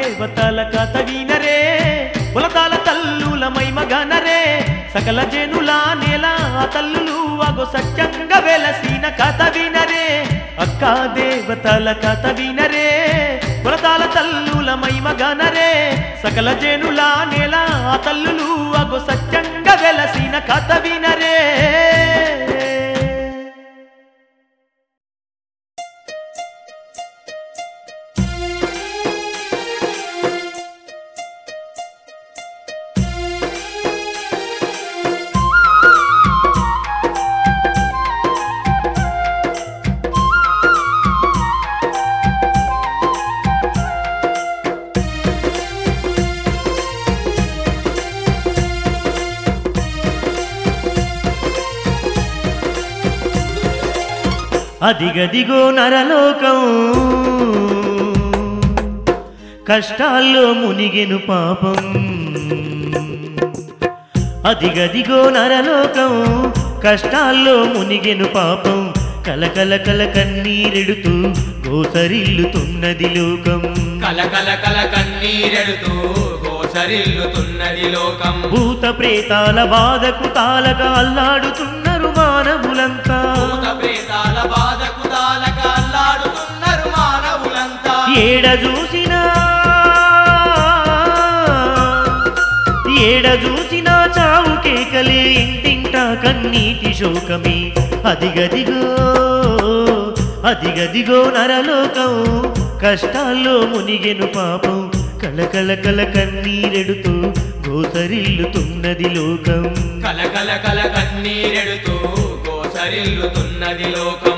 దేవతల కథ వినరే కులతాల తల్లుల మైమగనరే సకల జనుల నేల తల్లులు అగో సత్యంగా వెలసిన కథ వినరే అక్క దేవతల కథ వినరే కులతాల తల్లుల మైమగనరే సకల జనుల నేల తల్లులు అగో సత్యంగా వెలసిన కథ వినరే అదిగదిగో నరలోకం కష్టాల్లో మునిగెను పాపం అదిగదిగో నరలోకం కష్టాల్లో మునిగెను పాపం కలకల కల కన్నీరెడుతూ గోసరిల్లుతున్నది లోకం కలకల కల కన్నీరెడుతూ గోసరిల్లుతున్నది లోకం భూత ప్రేతాల బాధకు తాళగా అల్లాడుతున్నారు మానవులంతా భూత ప్రేతాల బాధకు తాలక అల్లాడుతున్నారు మానవులంతా ఏడ చూసినా ఏడ చూసినా చావు కేకలే ఇంటింటా కన్నీటి శోకమే అదిగదిగో అదిగదిగో నరలోకం కష్టాల్లో మునిగెను పాపం కలకల కల కన్నీరెడుతూ గోసరిల్లుతున్నది లోకం కలకల కల కన్నీరెడుతూ గోసరిల్లుతున్నది లోకం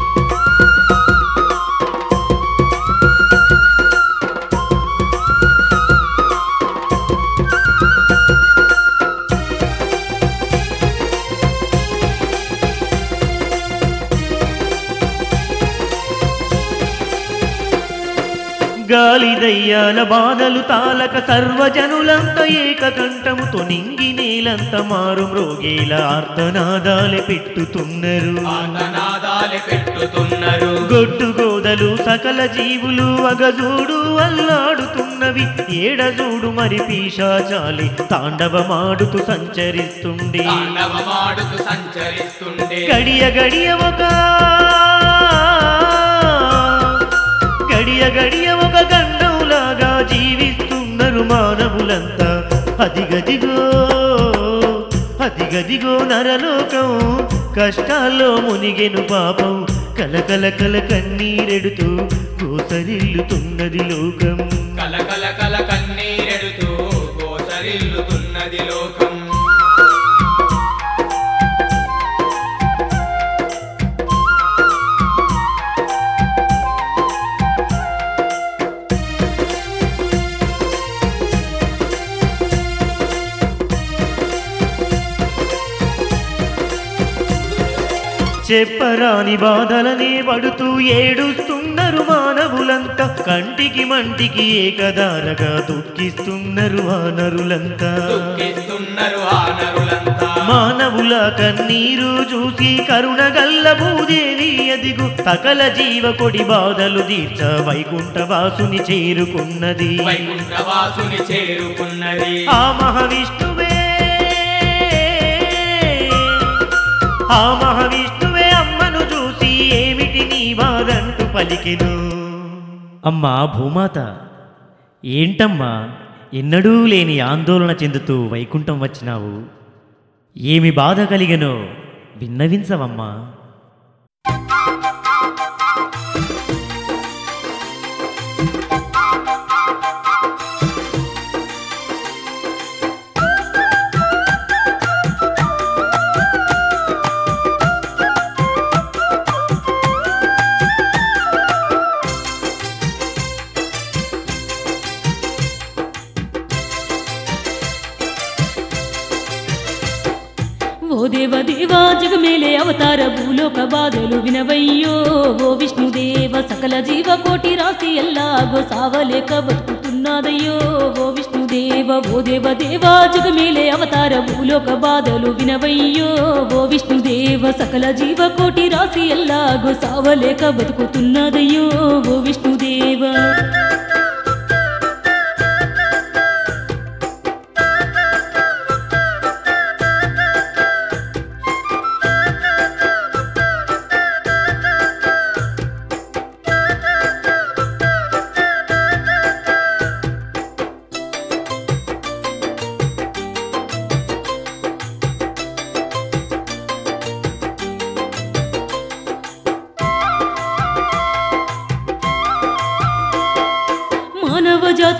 గాలి దయ్యాల బాధలు తాలక సర్వజనులంత ఏకకంఠముతో నింగి నేలంత మారు మ్రోగేల ఆర్తనాదాలే పెట్టుతున్నారు ఆర్తనాదాలు పెట్టుతున్నారు గొడ్డు గోదలు సకల జీవులు అగజూడు అల్లాడుతున్నవి ఏడజూడు మరి పీశాచాలి తాండవమాడుతూ సంచరిస్తుండే తాండవమాడుతూ సంచరిస్తుండే గడియ గడియ ఒక గడియ గడియ ఒక గండంలాగా జీవిస్తున్నారు మానవులంతా అదిగదిగో అదిగదిగో నరలోకం కష్టాల్లో మునిగెను పాపం కలకల కల కన్నీరెడుతూ కోసరిల్లుతున్నది లోకం కలకల కల కన్నీరెడుతూ గోసరిల్లుతున్నది లోకం చెప్పరాని బాధలనే పడుతూ ఏడుస్తున్నారు మానవులంతా కంటికి మంటికి ఏకదారగా దుఃఖిస్తున్నారు వానరులంతా దుఃఖిస్తున్నారు ఆనరులంతా మానవుల కన్నీరు చూసి కరుణ గల్ల భూదేవి అదిగు సకల జీవ కొడి బాధలు తీర్చ వైకుంఠ వాసుని చేరుకున్నది వైకుంఠవాసుని చేరుకున్నది ఆ మహావిష్ణువే ఆ మహావిష్ణువే అమ్మను చూసి ఏమిటి నీ బాధంటూ పలికెను అమ్మా భూమాత ఏంటమ్మా ఎన్నడూ లేని ఆందోళన చెందుతూ వైకుంఠం వచ్చినావు ఏమి బాధ కలిగనో విన్నవించవమ్మా ఓ దేవ దేవా జగమేలే అవతార భూలోక బాధలు వినవయ్యో ఓ విష్ణుదేవ సకల జీవకోటి రాశి ఎల్లాగో సావలేక బతుకుతున్నదయ్యో ఓ విష్ణుదేవ ఓ దేవ దేవా జగమేలే అవతార భూలోక బాధలు వినవయ్యో ఓ విష్ణుదేవ సకల జీవకోటి రాశి ఎల్లాగో సావలేక బతుకుతున్నదయ్యో ఓ విష్ణుదేవ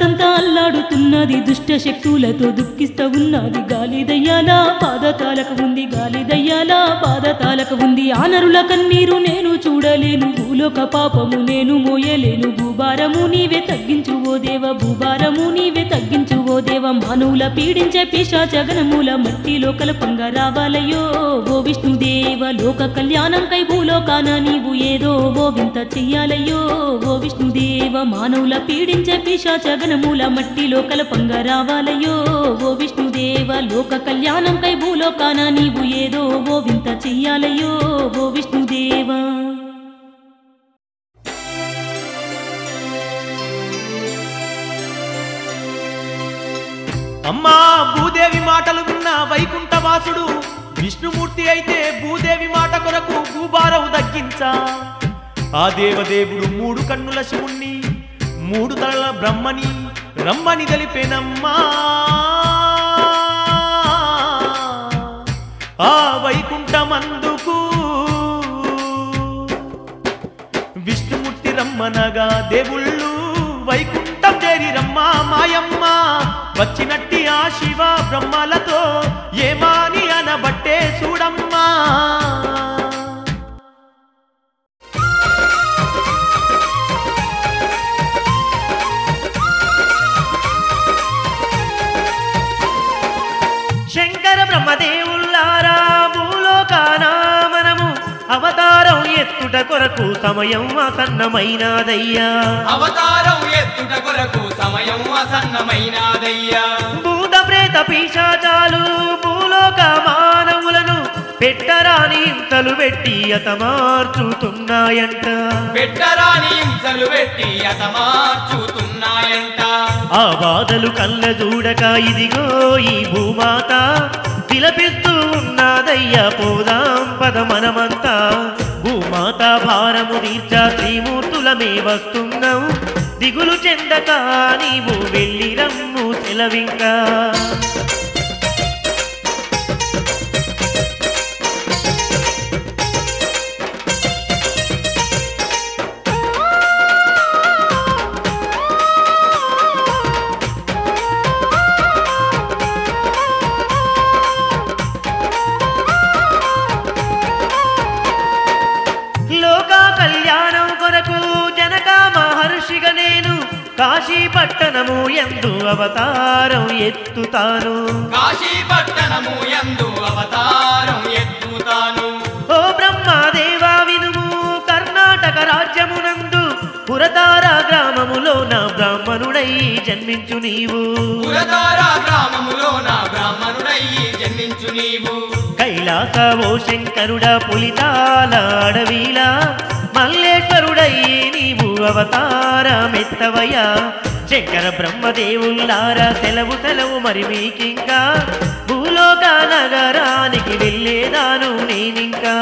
లోకమంతా అల్లాడుతున్నది దుష్ట శక్తులతో దుఃఖిస్తా ఉన్నది గాలి దయ్యాల పాదతాలకు ఉంది గాలి దయ్యాల పాదతాలకు ఉంది ఆనరుల కన్నీరు నేను చూడలేను భూలోక పాపము నేను మోయలేను భూభారము నీవే తగ్గించు ఓ దేవ భూభారము నీవే తగ్గించు ఓ దేవ మానవుల పీడించే పిశాచగనముల మట్టిలో కలపంగా రావాలయ్యో ఓ విష్ణుదేవ లోక కళ్యాణం కై భూలోకాన నీవు ఏదో ఓ వింత చెయ్యాలయ్యో ఓ విష్ణుదేవ మానవుల పీడించే పిశాచగనముల మట్టిలో కలపంగా రావాలయ్యో ఓ విష్ణుదేవ లోక కళ్యాణం కై భూలోకాన నీవు ఏదో ఓ వింత చెయ్యాలయ్యో ఓ విష్ణుదేవా అమ్మా భూదేవి మాటలు విన్న వైకుంఠవాసుడు విష్ణుమూర్తి అయితే భూదేవి మాట కొరకు భూభారవు దగ్గించా ఆ దేవదేవుడు మూడు కన్నుల శివుణ్ణి మూడు తలల బ్రహ్మని రమ్మని తెలిపేనమ్మా ఆ వైకుంఠమందుకు విష్ణుమూర్తి రమ్మనగా దేవుళ్ళు వైకుంఠం చేరి రమ్మా మాయమ్మ వచ్చినట్టి ఆ శివ బ్రహ్మలతో ఏమాని అనబట్టే చూడమ్మా శంకర బ్రహ్మదేవుల్లారా భూలోకాన మనము అవతారం ఎత్తుట కొరకు సమయం ఆసన్నమైనాదయ్యా అవతారం ఎత్తుట కొరకు సమయం అసన్నమైనాదయ్యా భూత ప్రేత పీశాచాలు భూలోక మానవులను పెట్టరాని హింసలు పెట్టి అతమార్చుతున్నాయంట పెట్టరాని హింసలు పెట్టి అతమార్చుతున్నాయంట ఆ బాధలు కళ్ళ చూడక ఇదిగో ఈ భూమాత విలపిస్తూ ఉన్నదయ్యా పోదాం పద మనమంతా భూమాత భారము తీర్చా త్రిమూర్తులమే వస్తున్నాం దిగులు చెందక నీవు వెళ్ళి రమ్ము సెలవింకా లోక కళ్యాణం కొరకు జనక మహర్షిగా నేను కాశీ పట్టణము ఎందు అవతారం ఎత్తుతాను కాశీ పట్టణము యందు అవతారం ఎత్తుతాను ఓ బ్రహ్మదేవా వినుము కర్ణాటక రాజ్యమునందు పురతార గ్రామములో నా బ్రాహ్మణుడై జన్మించు నీవు పురదార గ్రామములో నా బ్రాహ్మణుడయ్యి జన్మించు నీవు కైలాస ఓ శంకరుడ పులితాల అడవిలా మల్లేశ్వరుడై నీవు అవతారమెత్తవయ్యా శంకర బ్రహ్మదేవుల్లారా సెలవు సెలవు మరి మీకింకా భూలోక నగరానికి వెళ్ళేదాను నేనింకా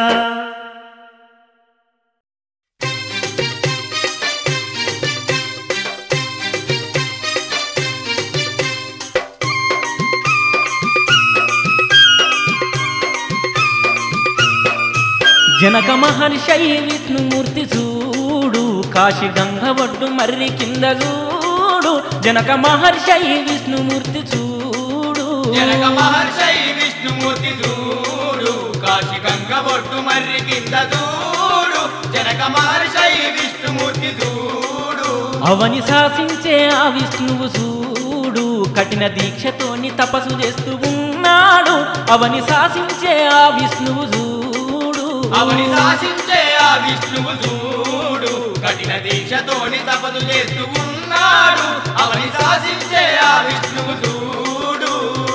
జనక మహర్షై విష్ణుమూర్తి చూడు కాశీ గంగ ఒడ్డు మర్రి కింద చూడు జనక మహర్షై విష్ణుమూర్తి చూడు జనక మహర్షై విష్ణుమూర్తి చూడు కాశీ గంగ బొట్టు మర్రి కింద చూడు జనక మహర్షై విష్ణుమూర్తి చూడు అవని శాసించే ఆ విష్ణువు చూడు కఠిన దీక్షతోని తపస్సు చేస్తూ ఉన్నాడు అవని శాసించే ఆ విష్ణువు చూడు అవని శాసించే ఆ విష్ణువు చూడు కఠిన దీక్షతోని తపదు చేస్తూ ఉన్నాడు అవని శాసించే ఆ విష్ణువు చూడు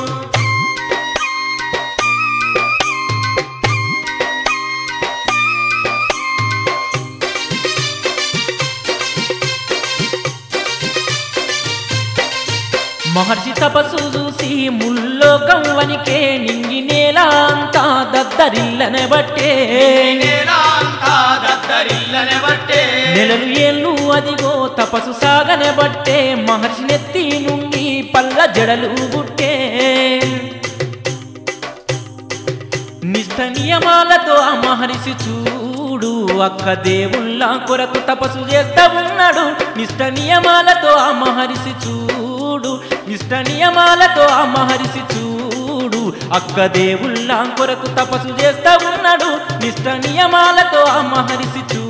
మహర్షి తపస్సు చూసి ముల్లోకం వనికే నింగి నేల అంతా దద్దరిల్లనే బట్టే నేలా అంతా దద్దరిల్లనే బట్టే నెలలు ఏళ్ళు అదిగో తపస్సు సాగనే బట్టే మహర్షి నెత్తి నుండి పల్ల జడలు బుట్టే నిష్ట నియమాలతో ఆ మహర్షి చూడు అక్క దేవుళ్ళ కొరకు తపస్సు చేస్తా ఉన్నాడు నిష్ట నియమాలతో ఆ మహర్షి చూడు చూడు నిష్ట నియమాలతో ఆ మహర్షి చూడు అక్క దేవుళ్ళ కొరకు తపస్సు చేస్తా ఉన్నాడు నిష్ట నియమాలతో ఆ మహర్షి చూడు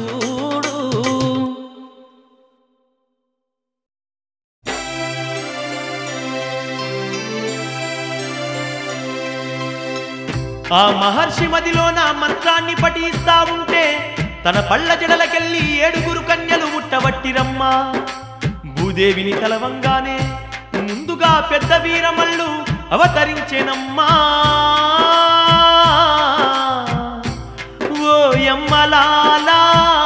ఆ మహర్షి మదిలోన మంత్రాన్ని పఠిస్తా ఉంటే తన పళ్ళ జడలకెళ్ళి ఏడుగురు కన్యలు ముట్టబట్టిరమ్మా భూదేవిని తలవంగానే ముందుగా పెద్ద వీరమల్లు అవతరించేనమ్మా ఓ యమ్మలాలా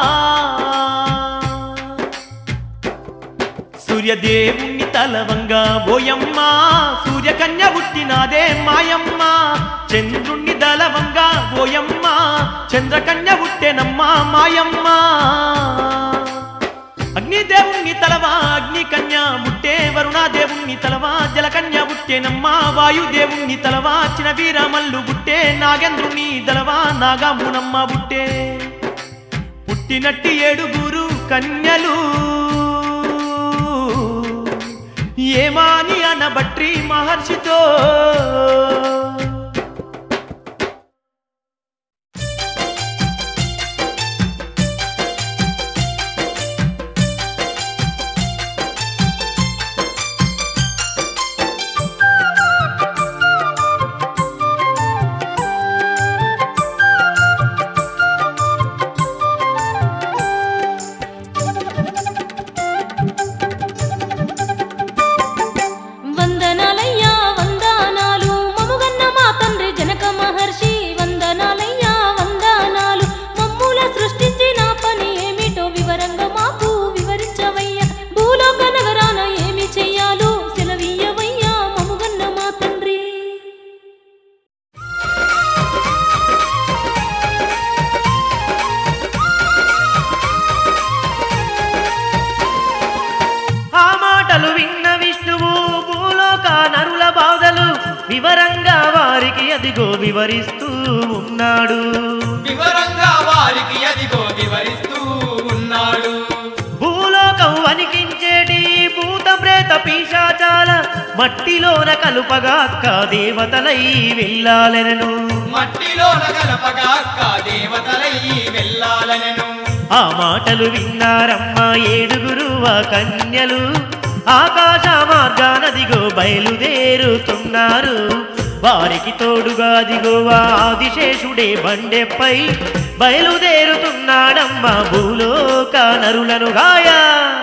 సూర్యదేవుణ్ణి తలవంగా బోయమ్మ సూర్యకన్య పుట్టినాదే మాయమ్మ చంద్రుణ్ణి దళవంగా బోయమ్మ చంద్రకన్య పుట్టెనమ్మా మాయమ్మ అగ్నిదేవుణ్ణి తలవా అగ్ని కన్య బుట్టే వరుణాదేవుణ్ణి తలవా జలకన్య బుట్టేనమ్మా వాయుదేవుణ్ణి తలవా చిన వీరమల్లు బుట్టే నాగేంద్రుని దళవా నాగామునమ్మ బుట్టే పుట్టినట్టి ఏడుగురు కన్యలు ఏమాని అనబట్రి మహర్షితో వందనాలయ్యా వందనాలు మముగన్న మా తండ్రి జనక మహర్షి వందనాలయ్యా వందనాలు మమ్ముల సృష్టించిన పని ఏమిటో వివరంగా మాకు వివరించవయ్యా భూలోక నగరాన ఏమి చెయ్యాలో సెలవీయవయ్యా మముగన్న మా తండ్రి ఆ మాటలు విన్న విష్ణువు భూలోక నరుల బాధలు వివరంగా వారికి అదిగో వివరిస్తూ ఉన్నాడు వివరంగా వారికి అదిగో వివరిస్తూ ఉన్నాడు భూలోకం వణికించేటి భూత ప్రేత పీశాచాల మట్టిలోన కలుపగా అక్క దేవతలై వెళ్ళాలెనను మట్టిలోన కలపగా అక్క దేవతలై వెళ్ళాలనెను ఆ మాటలు విన్నారమ్మ ఏడుగురు ఆ కన్యలు ఆకాశ మార్గానదిగో బయలుదేరుతున్నారు వారికి తోడుగా దిగో ఆ ఆదిశేషుడే బండెపై బయలుదేరుతున్నాడమ్మ భూలోక నరులను గాయా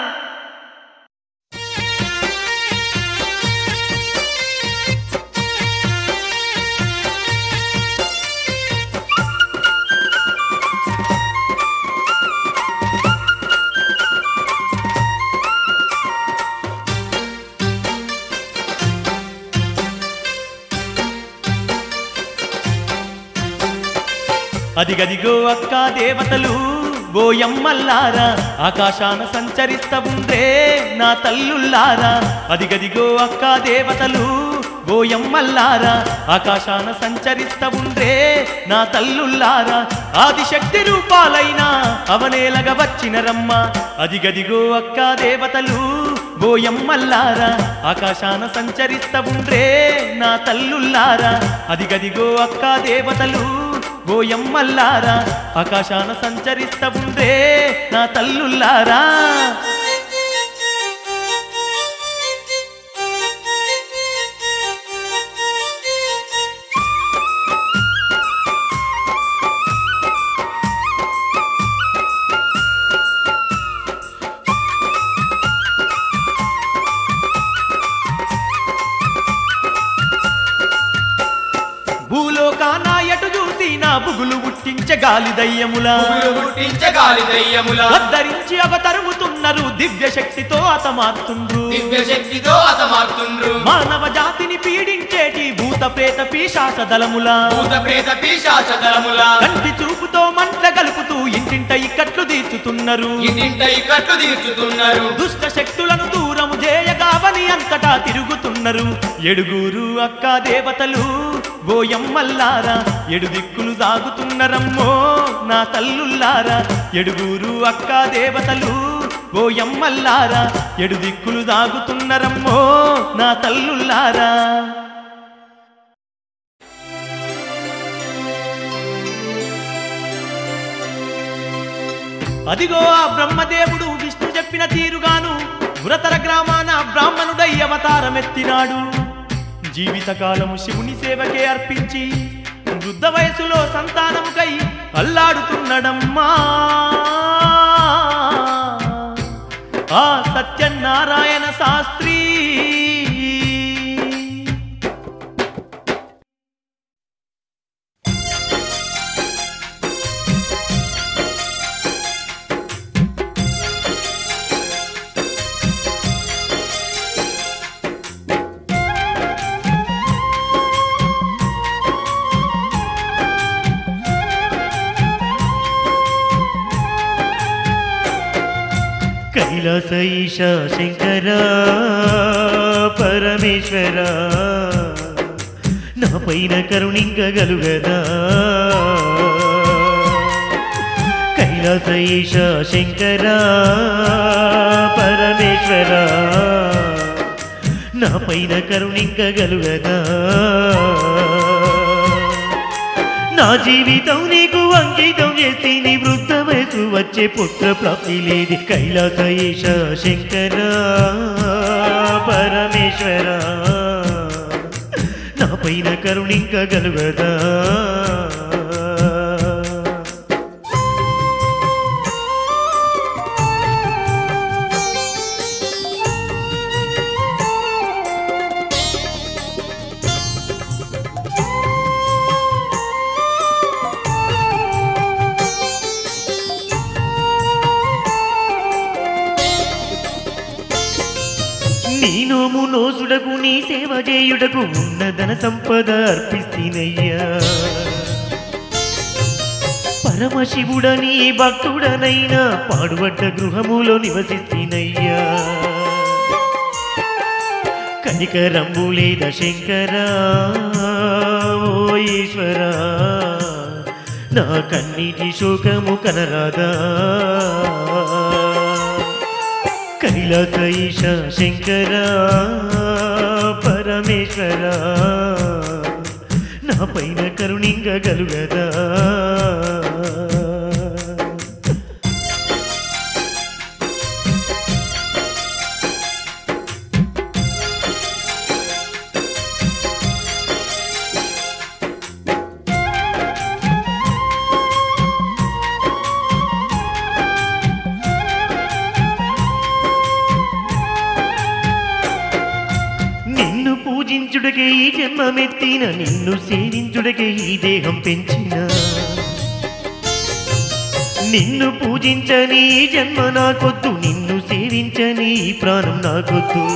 అదిగదిగో అక్క దేవతలు గోయమ్మల్లారా ఆకాశాన సంచరిస్తా ఉండ్రే నా తల్లుల్లారా అదిగదిగో అక్క దేవతలు గోయమ్మల్లారా ఆకాశాన సంచరిస్తా ఉండ్రే నా తల్లుల్లారా ఆదిశక్తి రూపాలైన అవనేలగ వచ్చిన రమ్మ అదిగదిగో అక్క దేవతలు గోయమ్మల్లారా ఆకాశాన సంచరిస్తా ఉండ్రే నా తల్లుల్లారా అదిగదిగో అక్క దేవతలు గోయమ్మల్లారా ఆకాశాన సంచరిస్తా ఉండ్రే నా తల్లుల్లారా భూలోకాన ఎటు చూసి నా బుగులు పుట్టించే గాలి దయ్యములా పువ్వులు పుట్టించగాలి దయ్యముల ఉద్ధరించి అవతరుముతున్నారు దివ్య శక్తితో అతమార్తుండ్రు దివ్య శక్తితో అతమార్తుండ్రు మానవ జాతిని పీడించేటి భూత ప్రేత పీశాస దళములా భూత ప్రేత పిశాచ దళముల కంటి చూపుతో మంట గలుపుతూ ఇంటింట ఇక్కట్లు తీర్చుతున్నారు ఇంటింట ఇక్కట్లు తీర్చుతున్నారు దుష్ట శక్తులను దూరము చేయగావని అంతటా తిరుగుతున్నారు ఎడుగురు అక్క దేవతలు గోయమ్మల్లారా ఎడు దిక్కులు సాగుతున్నరమ్మో నా తల్లుల్లారా ఎడుగురు అక్క దేవతలు ఓయమ్మల్లారా ఎడు దిక్కులు దాగుతున్నరమ్మో నా తల్లుల్లారా అదిగో ఆ బ్రహ్మదేవుడు విష్ణు చెప్పిన తీరుగాను గురతర గ్రామాన బ్రాహ్మణుడై అవతారమెత్తినాడు జీవితకాలము శివుని సేవకే అర్పించి వృద్ధ వయసులో సంతానముకై అల్లాడుతున్నడమ్మా ఆ సత్యనారాయణ శాస్త్రి కైలాస ఈశ శంకర పరమేశ్వర నా పైన కరుణింకగలుగదా కైలాస ఈశ శంకర పరమేశ్వర నా పైన కరుణింకగలుగదా నా జీవితం నీకు అంకితం చేసి నీ వృద్ధ వయసు వచ్చే పుత్ర ప్రాప్తి లేది కైలాస ఈశ శంకర పరమేశ్వర నా పైన కరుణింకగలుగదా నీ నోము నోసుడకు నీ సేవ చేయుటకు ఉన్న ధన సంపద అర్పిస్తీనయ్యా పరమశివుడని భక్తుడనైనా పాడుబడ్డ గృహములో నివసిస్తీనయ్యా కనికరంబు లేద శంకర ఓ ఈశ్వర నా కన్నీటి శోకము కనరాదా కైలాస ఈశ శంకర పరమేశ్వర నా పైన కరుణింగగలుగదా నిన్ను పూజించుటకే ఈ జన్మమెత్తిన నిన్ను సేవించుటకే ఈ దేహం పెంచిన నిన్ను పూజించని ఈ జన్మ నాకొద్దు నిన్ను సేవించని ఈ ప్రాణం నాకొద్దు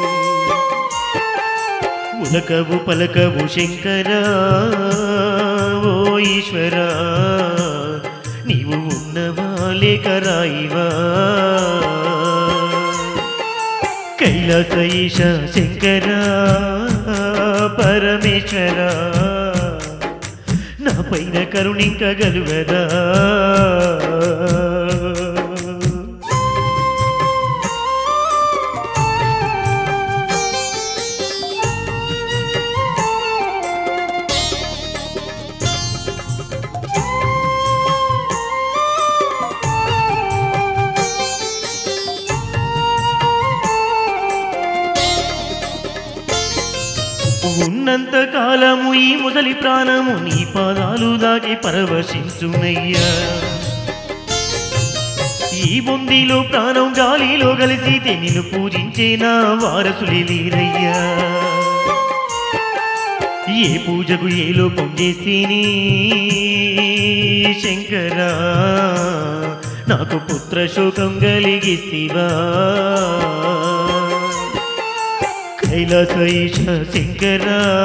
ఉలకవు పలకవు శంకర ఓ ఈశ్వర నీవు ఉన్నవా లేక రాయివా కైలాస ఈశ శంకర పరమేశ్వర నా పైన కరుణింకగలుగదా ఉన్నంత కాలము ఈ ముసలి ప్రాణము నీ పాదాలు దాగి పరవశించునయ్యా ఈ బొందిలో ప్రాణం గాలిలో కలిసితే నిన్ను పూజించే నా వారసులే లేరయ్యా ఏ పూజకు ఏ లోపం చేస్తేనే శంకరా నాకు పుత్ర శోకం కలిగిస్తివా కైలాస ఈశ శంకర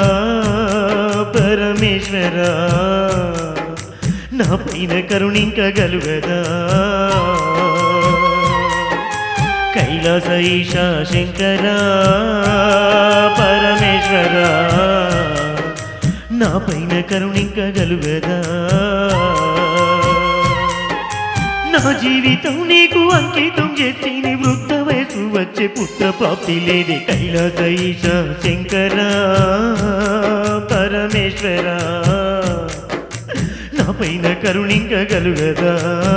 పరమేశ్వర నా పైన కరుణింకగలుగదా కైలాస ఈశ శంకర పరమేశ్వర నా పైన కరుణింకగలుగదా నా జీవితం నీకు అంకితం చేసి నీ వృద్ధ వయసు వచ్చే పుత్ర ప్రాప్తి లేదే కైలాస ఈశ శంకర పరమేశ్వర నా పైన కరుణింకగలుగదా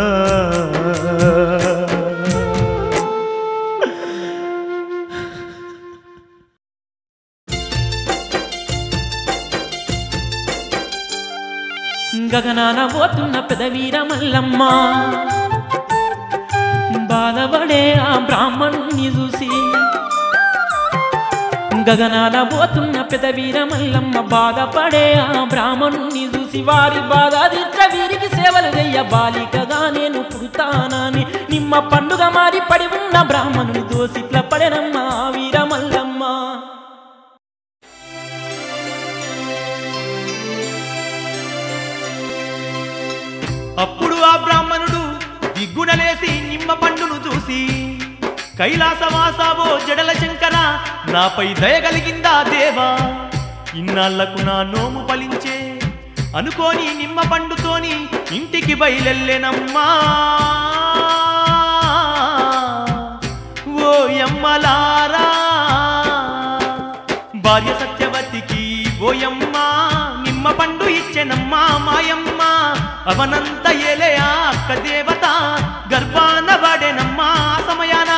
గగనాన పోతున్న పెదవీర మల్లమ్మ బాధపడే ఆ బ్రాహ్మణుని చూసి గగనాల పోతున్న పెదవీర మల్లమ్మ బాధపడే ఆ బ్రాహ్మణుని చూసి వారి బాధ తీర్చ వీరికి సేవలు చెయ్య బాలికగా నేను పుడతానని నిమ్మ పండుగ మారి పడి ఉన్న బ్రాహ్మణుని దోసిట్ల పడెనమ్మ ఆ వీర మల్లమ్మ అప్పుడు ఆ బ్రాహ్మణుడు దిగ్గునలేసి నిమ్మ పండును చూసి కైలాసవాసావో జడల శంకర నాపై దయగలిగిందా దేవా ఇన్నాళ్లకు నా నోము ఫలించే అనుకోని నిమ్మ పండుతోని ఇంటికి బయలెల్లెనమ్మా ఓ యమ్మలారా భార్య సత్యవతికి ఓయమ్మ నిమ్మ పండు ఇచ్చెనమ్మా మాయమ్మ అవనంత ఏలే ఆ అక్క దేవత గర్భాన పడెనమ్మా ఆ సమయాన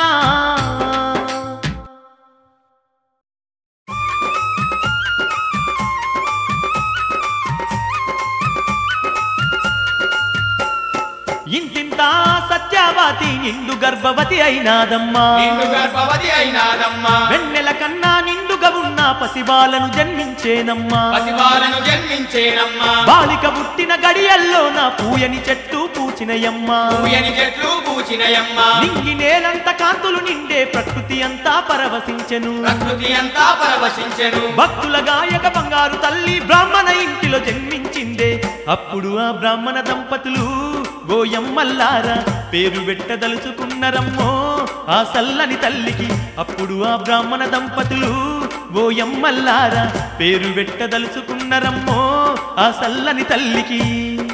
ఇంతింత సత్యవతి నిండు గర్భవతి అయినాదమ్మా నిన్ను గర్భవతి అయినాదమ్మా వెన్నెల కన్నా నిండుగా ఉన్న పసిబాలను జన్మించేనమ్మా పసిబాలను జన్మించేనమ్మా బాలిక పుట్టిన గడియల్లో నా పూయని చెట్టు పూచినయమ్మా పూయని చెట్లు పూచినయమ్మా నింగి నేలంత కాంతులు నిండే ప్రకృతి అంతా పరవశించెను ప్రకృతి అంతా పరవశించెను భక్తుల గాయక బంగారు తల్లి బ్రాహ్మణ ఇంటిలో జన్మించిందే అప్పుడు ఆ బ్రాహ్మణ దంపతులు గోయమ్మల్లారా పేరు పెట్టదలుచుకున్నరమ్మో ఆ సల్లని తల్లికి అప్పుడు ఆ బ్రాహ్మణ దంపతులు గోయమ్మల్లారా పేరు పెట్టదలుచుకున్నరమ్మో ఆ సల్లని తల్లికి